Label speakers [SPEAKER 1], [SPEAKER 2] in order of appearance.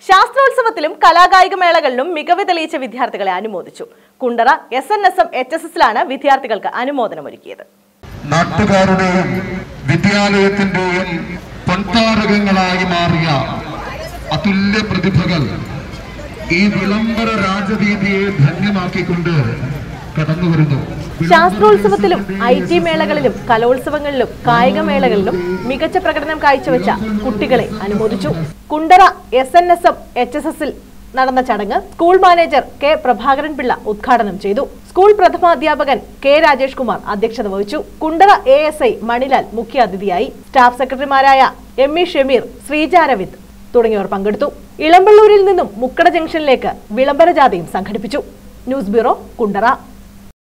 [SPEAKER 1] ശാസ്ത്രോത്സവത്തിലും കലാകായിക മേളകളിലും മികവ് തെളിയിച്ച വിദ്യാർത്ഥികളെ അനുമോദിച്ചു Kundara S N S M H S എസിലാണ് വിദ്യാർത്ഥികൾക്ക് അനുമോദനമൊരുക്കിയത്
[SPEAKER 2] നാട്ടുകാരുടെയും വിദ്യാലയത്തിന്റെയും പൊൻതാരകങ്ങളായി മാറിയ അതുല്യ പ്രതിഭകൾ ഈ വിളംബര രാജവീതിയെ ധന്യമാക്കിക്കൊണ്ട് കടന്നു വരുന്നു
[SPEAKER 1] ശാസ്ത്രോത്സവത്തിലും ഐ ടി മേളകളിലും കലോത്സവങ്ങളിലും കായിക മേളകളിലും മികച്ച പ്രകടനം കാഴ്ചവെച്ച കുട്ടികളെ അനുമോദിച്ചു Kundara S N S M H S എസിൽ നടന്ന ചടങ്ങ് school manager K Prabhakaran Pillai ഉദ്ഘാടനം ചെയ്തു സ്കൂൾ പ്രഥമാധ്യാപകൻ കെ രാജേഷ് കുമാർ അധ്യക്ഷത വഹിച്ചു Kundara A S I Manilal മുഖ്യാതിഥിയായി സ്റ്റാഫ് സെക്രട്ടറിമാരായ എം ഇ ഷമീർ ശ്രീജ അരവിന്ദ് തുടങ്ങിയവർ പങ്കെടുത്തു ഇളമ്പള്ളൂരിൽ നിന്നും മുക്കട ജംഗ്ഷനിലേക്ക് വിളംബര ജാഥയും സംഘടിപ്പിച്ചു ന്യൂസ് ബ്യൂറോ കുണ്ടറ